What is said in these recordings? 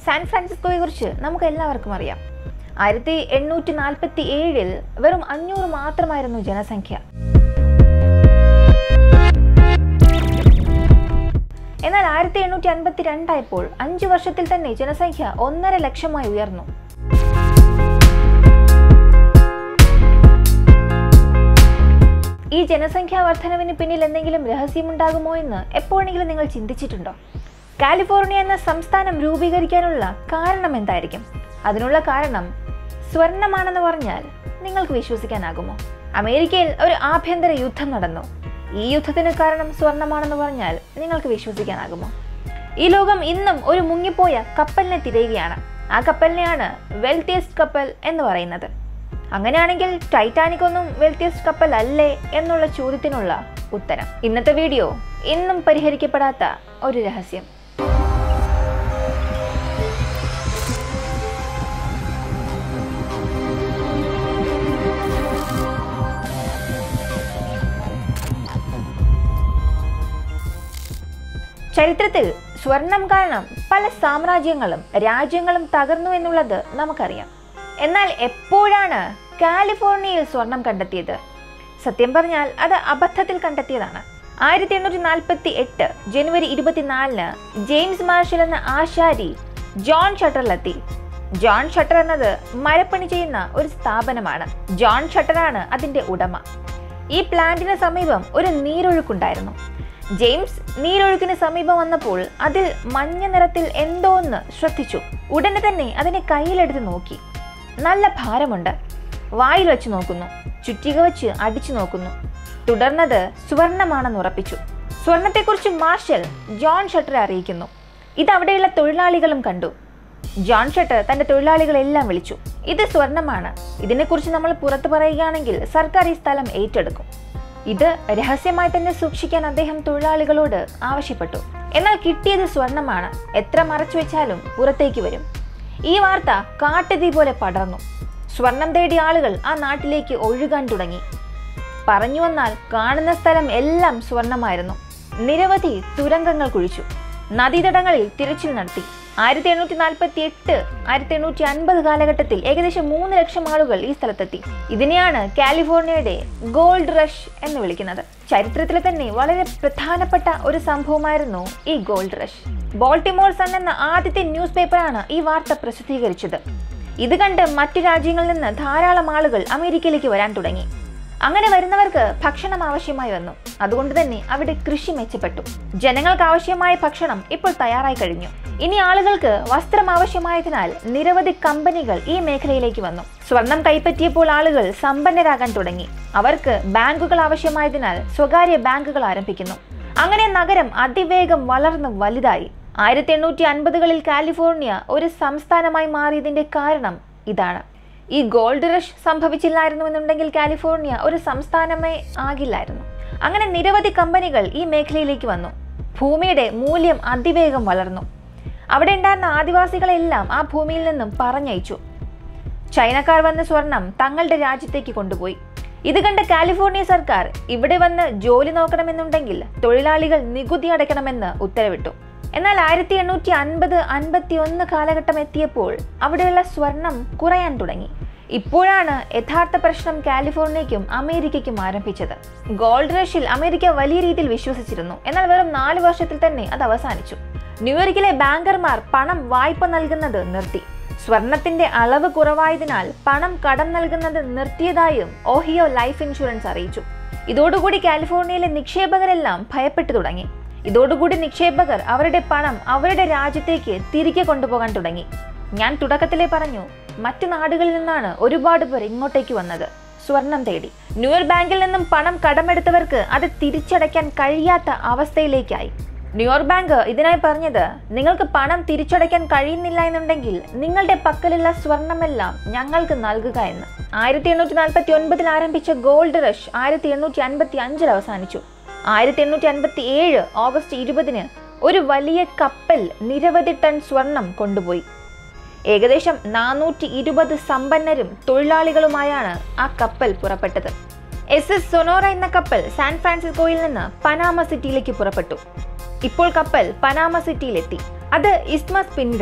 San ഫ്രാൻസിസ്കോയെ കുറിച്ച് നമുക്ക് എല്ലാവർക്കും അറിയാം ആയിരത്തി എണ്ണൂറ്റി നാൽപ്പത്തി ഏഴിൽ വെറും അഞ്ഞൂറ് മാത്രമായിരുന്നു ജനസംഖ്യ എന്നാൽ ആയിരത്തി എണ്ണൂറ്റി അൻപത്തി രണ്ടായപ്പോൾ അഞ്ചു വർഷത്തിൽ തന്നെ ജനസംഖ്യ ഒന്നര ലക്ഷമായി ഉയർന്നു ഈ ജനസംഖ്യാ വർധനവിന് പിന്നിൽ എന്തെങ്കിലും രഹസ്യമുണ്ടാകുമോ എന്ന് എപ്പോഴെങ്കിലും നിങ്ങൾ ചിന്തിച്ചിട്ടുണ്ടോ കാലിഫോർണിയ എന്ന സംസ്ഥാനം രൂപീകരിക്കാനുള്ള കാരണം എന്തായിരിക്കും അതിനുള്ള കാരണം സ്വർണമാണെന്ന് പറഞ്ഞാൽ നിങ്ങൾക്ക് വിശ്വസിക്കാനാകുമോ അമേരിക്കയിൽ ഒരു ആഭ്യന്തര യുദ്ധം നടന്നു ഈ യുദ്ധത്തിന് കാരണം സ്വർണമാണെന്ന് പറഞ്ഞാൽ നിങ്ങൾക്ക് വിശ്വസിക്കാനാകുമോ ഈ ലോകം ഇന്നും ഒരു മുങ്ങിപ്പോയ കപ്പലിനെ തിരയുകയാണ് ആ കപ്പലിനെയാണ് വെൽത്തിയസ്റ്റ് കപ്പൽ എന്ന് പറയുന്നത് അങ്ങനെയാണെങ്കിൽ ടൈറ്റാനിക് ഒന്നും വെൽത്തിയസ്റ്റ് കപ്പൽ അല്ലേ എന്നുള്ള ചോദ്യത്തിനുള്ള ഉത്തരം ഇന്നത്തെ വീഡിയോ ഇന്നും പരിഹരിക്കപ്പെടാത്ത ഒരു രഹസ്യം ചരിത്രത്തിൽ സ്വർണം കാരണം പല സാമ്രാജ്യങ്ങളും രാജ്യങ്ങളും തകർന്നു എന്നുള്ളത് നമുക്കറിയാം എന്നാൽ എപ്പോഴാണ് കാലിഫോർണിയയിൽ സ്വർണം കണ്ടെത്തിയത് സത്യം പറഞ്ഞാൽ അത് അബദ്ധത്തിൽ കണ്ടെത്തിയതാണ് ആയിരത്തി എണ്ണൂറ്റി നാൽപ്പത്തി എട്ട് ജനുവരി ഇരുപത്തിനാലിന് ജെയിംസ് മാർഷൽ എന്ന ആശാരി ജോൺ ഷട്ടറിലെത്തി ജോൺ ഷട്ടർ എന്നത് മരപ്പണി ചെയ്യുന്ന ഒരു സ്ഥാപനമാണ് ജോൺ ഷട്ടറാണ് അതിന്റെ ഉടമ ഈ പ്ലാന്റിന് സമീപം ഒരു നീരൊഴുക്കുണ്ടായിരുന്നു ജെയിംസ് നീരൊഴുക്കിന് സമീപം വന്നപ്പോൾ അതിൽ മഞ്ഞ നിറത്തിൽ എന്തോ ഒന്ന് ശ്രദ്ധിച്ചു ഉടനെ തന്നെ അതിനെ കയ്യിലെടുത്ത് നോക്കി നല്ല ഭാരമുണ്ട് വായിൽ വെച്ച് നോക്കുന്നു ചുറ്റിക വെച്ച് അടിച്ചു നോക്കുന്നു തുടർന്നത് സുവർണമാണെന്ന് ഉറപ്പിച്ചു സ്വർണത്തെക്കുറിച്ച് മാർഷൽ ജോൺ ഷട്ടറെ അറിയിക്കുന്നു ഇത് അവിടെയുള്ള തൊഴിലാളികളും കണ്ടു ജോൺ ഷട്ടർ തന്റെ തൊഴിലാളികളെല്ലാം വിളിച്ചു ഇത് സ്വർണമാണ് ഇതിനെക്കുറിച്ച് നമ്മൾ പുറത്തു പറയുകയാണെങ്കിൽ സർക്കാർ ഈ സ്ഥലം ഏറ്റെടുക്കും ഇത് രഹസ്യമായി തന്നെ സൂക്ഷിക്കാൻ അദ്ദേഹം തൊഴിലാളികളോട് ആവശ്യപ്പെട്ടു എന്നാൽ കിട്ടിയത് സ്വർണമാണ് എത്ര മറച്ചു വെച്ചാലും പുറത്തേക്ക് വരും ഈ വാർത്ത കാട്ടുതീ പോലെ പടർന്നു സ്വർണം തേടി ആളുകൾ ആ നാട്ടിലേക്ക് ഒഴുകാൻ തുടങ്ങി പറഞ്ഞു വന്നാൽ കാണുന്ന സ്ഥലം എല്ലാം സ്വർണമായിരുന്നു നിരവധി തുരങ്കങ്ങൾ കുഴിച്ചു നദീതടങ്ങളിൽ തിരച്ചിൽ നടത്തി ആയിരത്തി എണ്ണൂറ്റി നാൽപ്പത്തി എട്ട് ആയിരത്തി എണ്ണൂറ്റി അൻപത് കാലഘട്ടത്തിൽ ഏകദേശം മൂന്ന് ലക്ഷം ആളുകൾ ഈ സ്ഥലത്തെത്തി ഇതിനെയാണ് കാലിഫോർണിയയുടെ ഗോൾഡ് റഷ് എന്ന് വിളിക്കുന്നത് ചരിത്രത്തിലെ തന്നെ വളരെ പ്രധാനപ്പെട്ട ഒരു സംഭവമായിരുന്നു ഈ ഗോൾഡ് റഷ് ബോൾട്ടിമോർ സൺ എന്ന ആദ്യത്തെ ന്യൂസ് പേപ്പറാണ് ഈ വാർത്ത പ്രസിദ്ധീകരിച്ചത് ഇത് കണ്ട് മറ്റു രാജ്യങ്ങളിൽ നിന്ന് ധാരാളം ആളുകൾ അമേരിക്കയിലേക്ക് വരാൻ തുടങ്ങി അങ്ങനെ വരുന്നവർക്ക് ഭക്ഷണം ആവശ്യമായി വന്നു അതുകൊണ്ട് തന്നെ അവിടെ കൃഷി മെച്ചപ്പെട്ടു ജനങ്ങൾക്ക് ആവശ്യമായ ഭക്ഷണം ഇപ്പോൾ തയ്യാറായി കഴിഞ്ഞു ഇനി ആളുകൾക്ക് വസ്ത്രം ആവശ്യമായതിനാൽ നിരവധി കമ്പനികൾ ഈ മേഖലയിലേക്ക് വന്നു സ്വർണം കൈപ്പറ്റിയപ്പോൾ ആളുകൾ സമ്പന്നരാകാൻ തുടങ്ങി അവർക്ക് ബാങ്കുകൾ ആവശ്യമായതിനാൽ സ്വകാര്യ ബാങ്കുകൾ ആരംഭിക്കുന്നു അങ്ങനെ നഗരം അതിവേഗം വളർന്ന് വലുതായി ആയിരത്തി എണ്ണൂറ്റി അൻപതുകളിൽ കാലിഫോർണിയ ഒരു സംസ്ഥാനമായി മാറിയതിന്റെ കാരണം ഇതാണ് ഈ ഗോൾഡ് റഷ് സംഭവിച്ചില്ലായിരുന്നുവെന്നുണ്ടെങ്കിൽ കാലിഫോർണിയ ഒരു സംസ്ഥാനമേ ആകില്ലായിരുന്നു അങ്ങനെ നിരവധി കമ്പനികൾ ഈ മേഖലയിലേക്ക് വന്നു ഭൂമിയുടെ മൂല്യം അതിവേഗം വളർന്നു അവിടെ ഉണ്ടായിരുന്ന ആദിവാസികളെല്ലാം ആ ഭൂമിയിൽ നിന്നും പറഞ്ഞയച്ചു ചൈനക്കാർ വന്ന സ്വർണം തങ്ങളുടെ രാജ്യത്തേക്ക് കൊണ്ടുപോയി ഇത് കണ്ട കാലിഫോർണിയ സർക്കാർ ഇവിടെ വന്ന് ജോലി നോക്കണമെന്നുണ്ടെങ്കിൽ തൊഴിലാളികൾ നികുതി അടയ്ക്കണമെന്ന് ഉത്തരവിട്ടു എന്നാൽ ആയിരത്തി എണ്ണൂറ്റി അൻപത് അൻപത്തി ഒന്ന് കാലഘട്ടം എത്തിയപ്പോൾ അവിടെയുള്ള സ്വർണം കുറയാൻ തുടങ്ങി ഇപ്പോഴാണ് യഥാർത്ഥ പ്രശ്നം കാലിഫോർണിയയ്ക്കും അമേരിക്കയ്ക്കും ആരംഭിച്ചത് ഗോൾഡ് റഷിൽ അമേരിക്ക വലിയ രീതിയിൽ വിശ്വസിച്ചിരുന്നു എന്നാൽ വെറും നാല് വർഷത്തിൽ തന്നെ അത് അവസാനിച്ചു ന്യൂയോർക്കിലെ ബാങ്കർമാർ പണം വായ്പ നൽകുന്നത് നിർത്തി സ്വർണത്തിന്റെ അളവ് കുറവായതിനാൽ പണം കടം നൽകുന്നത് നിർത്തിയതായും ഓഹിയോ ലൈഫ് ഇൻഷുറൻസ് അറിയിച്ചു ഇതോടുകൂടി കാലിഫോർണിയയിലെ നിക്ഷേപകരെല്ലാം ഭയപ്പെട്ടു തുടങ്ങി ഇതോടുകൂടി നിക്ഷേപകർ അവരുടെ പണം അവരുടെ രാജ്യത്തേക്ക് തിരികെ കൊണ്ടുപോകാൻ തുടങ്ങി ഞാൻ തുടക്കത്തിലേ പറഞ്ഞു മറ്റു നാടുകളിൽ നിന്നാണ് ഒരുപാട് പേർ ഇങ്ങോട്ടേക്ക് വന്നത് സ്വർണം തേടി ന്യൂയോർക്ക് ബാങ്കിൽ നിന്നും പണം കടമെടുത്തവർക്ക് അത് തിരിച്ചടയ്ക്കാൻ കഴിയാത്ത അവസ്ഥയിലേക്കായി ന്യൂയോർക്ക് ബാങ്ക് ഇതിനായി പറഞ്ഞത് നിങ്ങൾക്ക് പണം തിരിച്ചടയ്ക്കാൻ കഴിയുന്നില്ല എന്നുണ്ടെങ്കിൽ നിങ്ങളുടെ പക്കലുള്ള സ്വർണമെല്ലാം ഞങ്ങൾക്ക് നൽകുക എന്ന് ആയിരത്തി എണ്ണൂറ്റി നാൽപ്പത്തി ഒൻപതിൽ ആരംഭിച്ച ഗോൾഡ് റഷ് ആയിരത്തി എണ്ണൂറ്റി അൻപത്തി അഞ്ചിൽ അവസാനിച്ചു ആയിരത്തി എണ്ണൂറ്റി അൻപത്തി ഏഴ് ഓഗസ്റ്റ് ഇരുപതിന് ഒരു വലിയ കപ്പൽ നിരവധി ടൺ സ്വർണം കൊണ്ടുപോയി ഏകദേശം നാനൂറ്റി ഇരുപത് സമ്പന്നരും തൊഴിലാളികളുമായാണ് ആ കപ്പൽ പുറപ്പെട്ടത് എസ് എസ് സൊനോറ എന്ന കപ്പൽ സാൻ ഫ്രാൻസിസ്കോയിൽ നിന്ന് പനാമ സിറ്റിയിലേക്ക് പുറപ്പെട്ടു ഇപ്പോൾ കപ്പൽ പനാമ സിറ്റിയിലെത്തി അത് ഇസ്മസ് പിന്നിടണം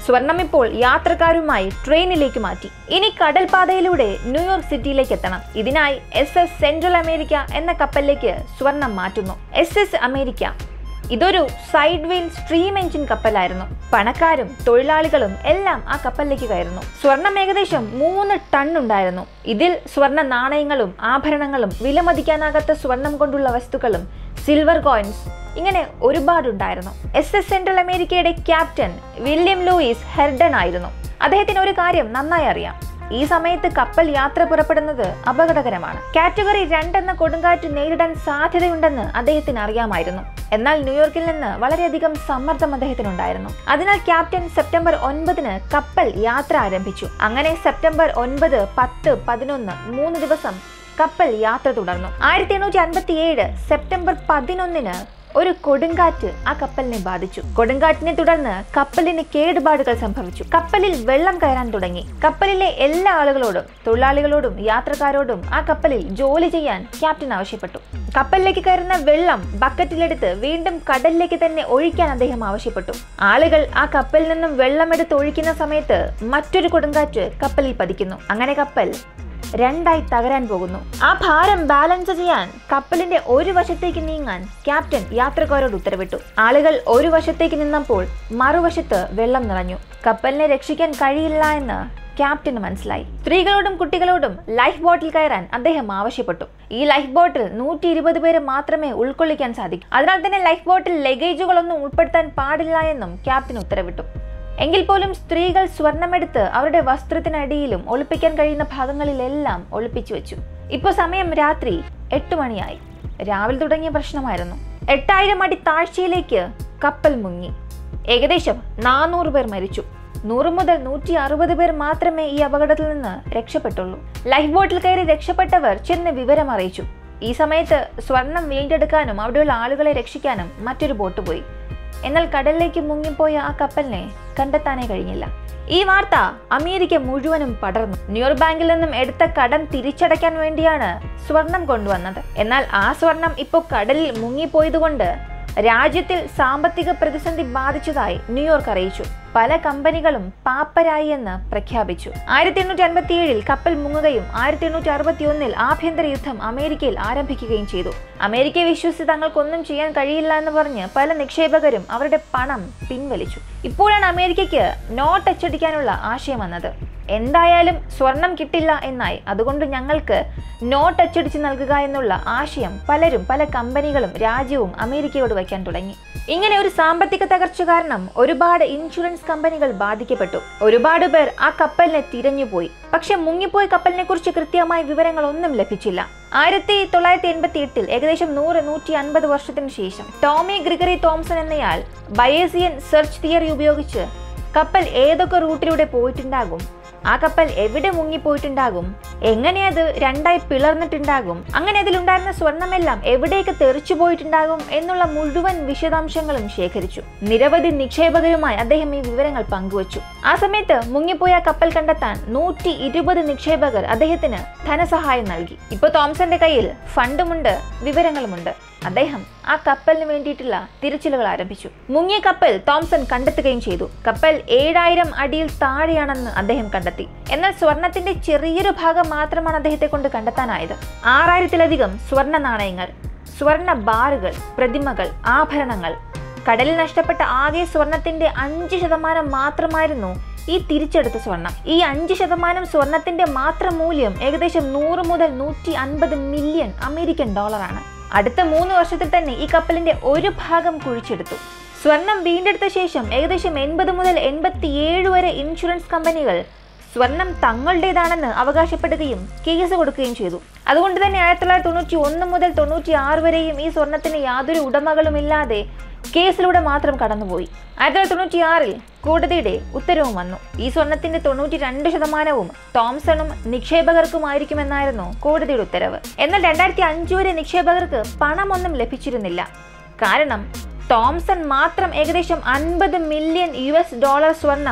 സ്വർണം ഇപ്പോൾ യാത്രക്കാരുമായി ട്രെയിനിലേക്ക് മാറ്റി ഇനി കടൽപാതയിലൂടെ ന്യൂയോർക്ക് സിറ്റിയിലേക്ക് എത്തണം ഇതിനായി എസ് എസ് സെൻട്രൽ അമേരിക്ക എന്ന കപ്പലിലേക്ക് സ്വർണം മാറ്റുന്നു എസ് എസ് അമേരിക്ക ഇതൊരു സൈഡ് വീൽ സ്ട്രീം എഞ്ചിൻ കപ്പലായിരുന്നു പണക്കാരും തൊഴിലാളികളും എല്ലാം ആ കപ്പലിലേക്ക് കയറുന്നു സ്വർണം ഏകദേശം മൂന്ന് ടൺ ഉണ്ടായിരുന്നു ഇതിൽ സ്വർണ്ണ നാണയങ്ങളും ആഭരണങ്ങളും വിലമതിക്കാനാകാത്ത സ്വർണം കൊണ്ടുള്ള വസ്തുക്കളും സിൽവർ കോയിൻസ് ഇങ്ങനെ ഒരുപാടുണ്ടായിരുന്നു എസ് എസ് സെൻട്രൽ അമേരിക്കയുടെ ക്യാപ്റ്റൻ വില്യം ലൂയിസ് ഹെർഡൺ ആയിരുന്നു അദ്ദേഹത്തിന് ഒരു കാര്യം നന്നായി അറിയാം ഈ സമയത്ത് കപ്പൽ യാത്ര പുറപ്പെടുന്നത് അപകടകരമാണ് കാറ്റഗറി രണ്ടെന്ന കൊടുങ്കാറ്റ് നേരിടാൻ സാധ്യതയുണ്ടെന്ന് അദ്ദേഹത്തിന് അറിയാമായിരുന്നു എന്നാൽ ന്യൂയോർക്കിൽ നിന്ന് വളരെയധികം സമ്മർദ്ദം അദ്ദേഹത്തിനുണ്ടായിരുന്നു അതിനാൽ ക്യാപ്റ്റൻ സെപ്റ്റംബർ ഒൻപതിന് കപ്പൽ യാത്ര ആരംഭിച്ചു അങ്ങനെ സെപ്റ്റംബർ ഒൻപത് പത്ത് പതിനൊന്ന് മൂന്ന് ദിവസം കപ്പൽ യാത്ര തുടർന്നു ആയിരത്തി എണ്ണൂറ്റി അൻപത്തി ഏഴ് സെപ്റ്റംബർ പതിനൊന്നിന് ഒരു കൊടുങ്കാറ്റ് ആ കപ്പലിനെ ബാധിച്ചു കൊടുങ്കാറ്റിനെ തുടർന്ന് കപ്പലിന് കേടുപാടുകൾ സംഭവിച്ചു കപ്പലിൽ വെള്ളം കയറാൻ തുടങ്ങി കപ്പലിലെ എല്ലാ ആളുകളോടും തൊഴിലാളികളോടും യാത്രക്കാരോടും ആ കപ്പലിൽ ജോലി ചെയ്യാൻ ക്യാപ്റ്റൻ ആവശ്യപ്പെട്ടു കപ്പലിലേക്ക് കയറുന്ന വെള്ളം ബക്കറ്റിലെടുത്ത് വീണ്ടും കടലിലേക്ക് തന്നെ ഒഴിക്കാൻ അദ്ദേഹം ആവശ്യപ്പെട്ടു ആളുകൾ ആ കപ്പലിൽ നിന്നും വെള്ളമെടുത്ത് ഒഴിക്കുന്ന സമയത്ത് മറ്റൊരു കൊടുങ്കാറ്റ് കപ്പലിൽ പതിക്കുന്നു അങ്ങനെ കപ്പൽ രണ്ടായി തകരാൻ പോകുന്നു ആ ഭാരം ബാലൻസ് ചെയ്യാൻ കപ്പലിന്റെ ഒരു വശത്തേക്ക് നീങ്ങാൻ ക്യാപ്റ്റൻ യാത്രക്കാരോട് ഉത്തരവിട്ടു ആളുകൾ ഒരു വശത്തേക്ക് നിന്നപ്പോൾ മറുവശത്ത് വെള്ളം നിറഞ്ഞു കപ്പലിനെ രക്ഷിക്കാൻ കഴിയില്ല എന്ന് ക്യാപ്റ്റന് മനസ്സിലായി സ്ത്രീകളോടും കുട്ടികളോടും ലൈഫ് ബോട്ടിൽ കയറാൻ അദ്ദേഹം ആവശ്യപ്പെട്ടു ഈ ലൈഫ് ബോട്ടിൽ നൂറ്റി ഇരുപത് പേര് മാത്രമേ ഉൾക്കൊള്ളിക്കാൻ സാധിക്കൂ അതിനാൽ തന്നെ ലൈഫ് ബോട്ടിൽ ലഗേജുകളൊന്നും ഉൾപ്പെടുത്താൻ പാടില്ല എന്നും ക്യാപ്റ്റൻ ഉത്തരവിട്ടു എങ്കിൽ പോലും സ്ത്രീകൾ സ്വർണമെടുത്ത് അവരുടെ വസ്ത്രത്തിനടിയിലും ഒളിപ്പിക്കാൻ കഴിയുന്ന ഭാഗങ്ങളിലെല്ലാം ഒളിപ്പിച്ചു വെച്ചു ഇപ്പോൾ സമയം രാത്രി എട്ട് മണിയായി രാവിലെ തുടങ്ങിയ പ്രശ്നമായിരുന്നു എട്ടായിരം അടി താഴ്ചയിലേക്ക് കപ്പൽ മുങ്ങി ഏകദേശം നാനൂറ് പേർ മരിച്ചു നൂറ് മുതൽ നൂറ്റി അറുപത് പേർ മാത്രമേ ഈ അപകടത്തിൽ നിന്ന് രക്ഷപ്പെട്ടുള്ളൂ ലൈഫ് ബോട്ടിൽ കയറി രക്ഷപ്പെട്ടവർ ചെന്ന് വിവരം അറിയിച്ചു ഈ സമയത്ത് സ്വർണം വീണ്ടെടുക്കാനും അവിടെയുള്ള ആളുകളെ രക്ഷിക്കാനും മറ്റൊരു ബോട്ട് പോയി എന്നാൽ കടലിലേക്ക് മുങ്ങിപ്പോയ ആ കപ്പലിനെ കണ്ടെത്താനേ കഴിഞ്ഞില്ല ഈ വാർത്ത അമേരിക്ക മുഴുവനും പടർന്നു ന്യൂയോർക്ക് ബാങ്കിൽ നിന്നും എടുത്ത കടം തിരിച്ചടയ്ക്കാൻ വേണ്ടിയാണ് സ്വർണം കൊണ്ടുവന്നത് എന്നാൽ ആ സ്വർണം ഇപ്പോൾ കടലിൽ മുങ്ങിപ്പോയതുകൊണ്ട് രാജ്യത്തിൽ സാമ്പത്തിക പ്രതിസന്ധി ബാധിച്ചതായി ന്യൂയോർക്ക് അറിയിച്ചു പല കമ്പനികളും പാപ്പരായി എന്ന് പ്രഖ്യാപിച്ചു ആയിരത്തി എണ്ണൂറ്റി അൻപത്തി ഏഴിൽ കപ്പൽ മുങ്ങുകയും ആയിരത്തി എണ്ണൂറ്റി അറുപത്തി ഒന്നിൽ ആഭ്യന്തര യുദ്ധം അമേരിക്കയിൽ ആരംഭിക്കുകയും ചെയ്തു അമേരിക്കയെ വിശ്വസിച്ച് തങ്ങൾക്കൊന്നും ചെയ്യാൻ കഴിയില്ല എന്ന് പറഞ്ഞ് പല നിക്ഷേപകരും അവരുടെ പണം പിൻവലിച്ചു ഇപ്പോഴാണ് അമേരിക്കയ്ക്ക് നോട്ട് അച്ചടിക്കാനുള്ള ആശയം വന്നത് എന്തായാലും സ്വർണം കിട്ടില്ല എന്നായി അതുകൊണ്ട് ഞങ്ങൾക്ക് നോട്ട് അച്ചടിച്ച് നൽകുക എന്നുള്ള ആശയം പലരും പല കമ്പനികളും രാജ്യവും അമേരിക്കയോട് വയ്ക്കാൻ തുടങ്ങി ഇങ്ങനെ ഒരു സാമ്പത്തിക തകർച്ച കാരണം ഒരുപാട് ഇൻഷുറൻസ് കമ്പനികൾ ബാധിക്കപ്പെട്ടു ഒരുപാട് പേർ ആ കപ്പലിനെ തിരഞ്ഞുപോയി പക്ഷെ മുങ്ങിപ്പോയ കപ്പലിനെ കുറിച്ച് കൃത്യമായ വിവരങ്ങളൊന്നും ലഭിച്ചില്ല ആയിരത്തി തൊള്ളായിരത്തി എൺപത്തി എട്ടിൽ ഏകദേശം നൂറ് നൂറ്റി അൻപത് വർഷത്തിന് ശേഷം ടോമി ഗ്രിഗറി തോംസൺ എന്നയാൾ ബയേസിയൻ സെർച്ച് തിയറി ഉപയോഗിച്ച് കപ്പൽ ഏതൊക്കെ റൂട്ടിലൂടെ പോയിട്ടുണ്ടാകും ആ കപ്പൽ എവിടെ മുങ്ങിപ്പോയിട്ടുണ്ടാകും എങ്ങനെ അത് രണ്ടായി പിളർന്നിട്ടുണ്ടാകും അങ്ങനെ അതിലുണ്ടായിരുന്ന സ്വർണമെല്ലാം എവിടേക്ക് തെറിച്ചു പോയിട്ടുണ്ടാകും എന്നുള്ള മുഴുവൻ വിശദാംശങ്ങളും ശേഖരിച്ചു നിരവധി നിക്ഷേപകരുമായി അദ്ദേഹം ഈ വിവരങ്ങൾ പങ്കുവച്ചു ആ സമയത്ത് മുങ്ങിപ്പോയ കപ്പൽ കണ്ടെത്താൻ നൂറ്റി ഇരുപത് നിക്ഷേപകർ അദ്ദേഹത്തിന് ധനസഹായം നൽകി ഇപ്പോൾ തോംസന്റെ കയ്യിൽ ഫണ്ടുമുണ്ട് വിവരങ്ങളുമുണ്ട് അദ്ദേഹം ആ കപ്പലിന് വേണ്ടിയിട്ടുള്ള തിരച്ചിലുകൾ ആരംഭിച്ചു മുങ്ങിയ കപ്പൽ തോംസൺ കണ്ടെത്തുകയും ചെയ്തു കപ്പൽ ഏഴായിരം അടിയിൽ താഴെയാണെന്ന് അദ്ദേഹം കണ്ടെത്തി എന്നാൽ സ്വർണത്തിന്റെ ചെറിയൊരു ഭാഗം മാത്രമാണ് അദ്ദേഹത്തെ കൊണ്ട് കണ്ടെത്താനായത് ആറായിരത്തിലധികം സ്വർണ്ണ നാണയങ്ങൾ സ്വർണ്ണ ബാറുകൾ പ്രതിമകൾ ആഭരണങ്ങൾ കടലിൽ നഷ്ടപ്പെട്ട ആകെ സ്വർണത്തിന്റെ അഞ്ച് ശതമാനം മാത്രമായിരുന്നു ഈ തിരിച്ചെടുത്ത സ്വർണം ഈ അഞ്ച് ശതമാനം സ്വർണത്തിന്റെ മാത്രം മൂല്യം ഏകദേശം നൂറ് മുതൽ നൂറ്റി അൻപത് മില്യൺ അമേരിക്കൻ ഡോളറാണ് അടുത്ത മൂന്ന് വർഷത്തിൽ തന്നെ ഈ കപ്പലിന്റെ ഒരു ഭാഗം കുഴിച്ചെടുത്തു സ്വർണം വീണ്ടെടുത്ത ശേഷം ഏകദേശം എൺപത് മുതൽ എൺപത്തിയേഴ് വരെ ഇൻഷുറൻസ് കമ്പനികൾ സ്വർണം തങ്ങളുടേതാണെന്ന് അവകാശപ്പെടുകയും കേസ് കൊടുക്കുകയും ചെയ്തു അതുകൊണ്ട് തന്നെ ആയിരത്തി തൊള്ളായിരത്തി തൊണ്ണൂറ്റി ഒന്ന് മുതൽ തൊണ്ണൂറ്റി ആറ് വരെയും ഈ സ്വർണത്തിന് യാതൊരു ഉടമകളുമില്ലാതെ കേസിലൂടെ മാത്രം കടന്നുപോയി ആയിരത്തി തൊള്ളായിരത്തി തൊണ്ണൂറ്റി ആറിൽ കോടതിയുടെ ഉത്തരവും വന്നു ഈ സ്വർണത്തിന്റെ തൊണ്ണൂറ്റി രണ്ട് ശതമാനവും തോംസണും നിക്ഷേപകർക്കുമായിരിക്കുമെന്നായിരുന്നു കോടതിയുടെ ഉത്തരവ് എന്നാൽ രണ്ടായിരത്തി അഞ്ച് വരെ നിക്ഷേപകർക്ക് പണമൊന്നും ലഭിച്ചിരുന്നില്ല കാരണം തോംസൺ മാത്രം ഏകദേശം അൻപത് മില്യൺ യു എസ് ഡോളർ സ്വർണം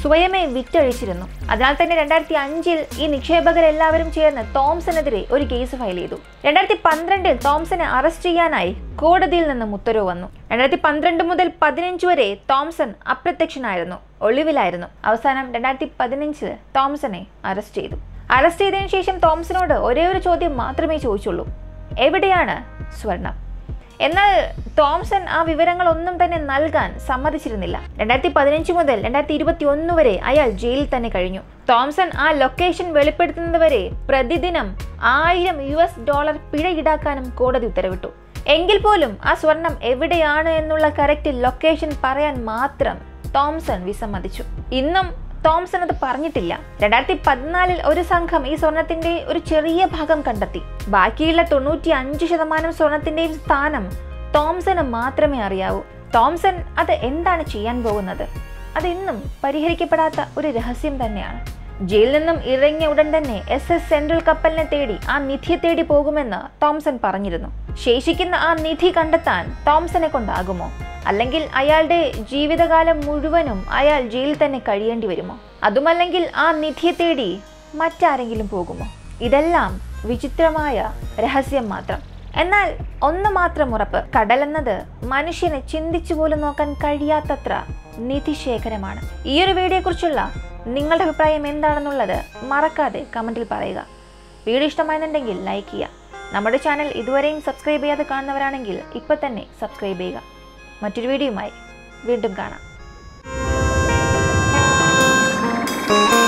സ്വയമേ വിറ്റഴിച്ചിരുന്നു അതിനാൽ തന്നെ രണ്ടായിരത്തി അഞ്ചിൽ ഈ നിക്ഷേപകരെല്ലാവരും ചേർന്ന് തോംസണെതിരെ ഒരു കേസ് ഫയൽ ചെയ്തു രണ്ടായിരത്തി പന്ത്രണ്ടിൽ തോംസനെ അറസ്റ്റ് ചെയ്യാനായി കോടതിയിൽ നിന്നും ഉത്തരവ് വന്നു രണ്ടായിരത്തി പന്ത്രണ്ട് മുതൽ പതിനഞ്ച് വരെ തോംസൺ അപ്രത്യക്ഷനായിരുന്നു ഒളിവിലായിരുന്നു അവസാനം രണ്ടായിരത്തി പതിനഞ്ചിൽ തോംസനെ അറസ്റ്റ് ചെയ്തു അറസ്റ്റ് ചെയ്തതിനു ശേഷം തോംസനോട് ഒരേ ഒരു ചോദ്യം മാത്രമേ ചോദിച്ചുള്ളൂ എവിടെയാണ് സ്വർണം എന്നാൽ തോംസൺ ആ വിവരങ്ങളൊന്നും തന്നെ നൽകാൻ സമ്മതിച്ചിരുന്നില്ല രണ്ടായിരത്തി പതിനഞ്ച് മുതൽ രണ്ടായിരത്തി ഇരുപത്തി ഒന്ന് വരെ അയാൾ ജയിലിൽ തന്നെ കഴിഞ്ഞു തോംസൺ ആ ലൊക്കേഷൻ വെളിപ്പെടുത്തുന്നതുവരെ പ്രതിദിനം ആയിരം യു എസ് ഡോളർ പിഴ ഈടാക്കാനും കോടതി ഉത്തരവിട്ടു എങ്കിൽ പോലും ആ സ്വർണം എവിടെയാണ് എന്നുള്ള കറക്റ്റ് ലൊക്കേഷൻ പറയാൻ മാത്രം തോംസൺ വിസമ്മതിച്ചു ഇന്നും തോംസൺ അത് പറഞ്ഞിട്ടില്ല രണ്ടായിരത്തി പതിനാലിൽ ഒരു സംഘം ഈ സ്വർണത്തിന്റെ ഒരു ചെറിയ ഭാഗം കണ്ടെത്തി ബാക്കിയുള്ള തൊണ്ണൂറ്റി അഞ്ച് ശതമാനം സ്വർണത്തിന്റെയും സ്ഥാനം തോംസന് മാത്രമേ അറിയാവൂ തോംസൺ അത് എന്താണ് ചെയ്യാൻ പോകുന്നത് അത് ഇന്നും പരിഹരിക്കപ്പെടാത്ത ഒരു രഹസ്യം തന്നെയാണ് ജയിലിൽ നിന്നും ഇറങ്ങിയ ഉടൻ തന്നെ എസ് എസ് സെൻട്രൽ കപ്പലിനെ തേടി ആ നിധിയെ തേടി പോകുമെന്ന് തോംസൺ പറഞ്ഞിരുന്നു ശേഷിക്കുന്ന ആ നിധി കണ്ടെത്താൻ തോംസനെ കൊണ്ടാകുമോ അല്ലെങ്കിൽ അയാളുടെ ജീവിതകാലം മുഴുവനും അയാൾ ജയിലിൽ തന്നെ കഴിയേണ്ടി വരുമോ അതുമല്ലെങ്കിൽ ആ നിധിയെ തേടി മറ്റാരെങ്കിലും പോകുമോ ഇതെല്ലാം വിചിത്രമായ രഹസ്യം മാത്രം എന്നാൽ ഒന്ന് മാത്രം ഉറപ്പ് കടലെന്നത് മനുഷ്യനെ ചിന്തിച്ചു പോലും നോക്കാൻ കഴിയാത്തത്ര നിധിശേഖരമാണ് ഈ ഒരു വീഡിയോയെക്കുറിച്ചുള്ള നിങ്ങളുടെ അഭിപ്രായം എന്താണെന്നുള്ളത് മറക്കാതെ കമൻറ്റിൽ പറയുക വീഡിയോ ഇഷ്ടമായെന്നുണ്ടെങ്കിൽ ലൈക്ക് ചെയ്യുക നമ്മുടെ ചാനൽ ഇതുവരെയും സബ്സ്ക്രൈബ് ചെയ്യാതെ കാണുന്നവരാണെങ്കിൽ ഇപ്പോൾ തന്നെ സബ്സ്ക്രൈബ് ചെയ്യുക മറ്റൊരു വീഡിയോയുമായി വീണ്ടും കാണാം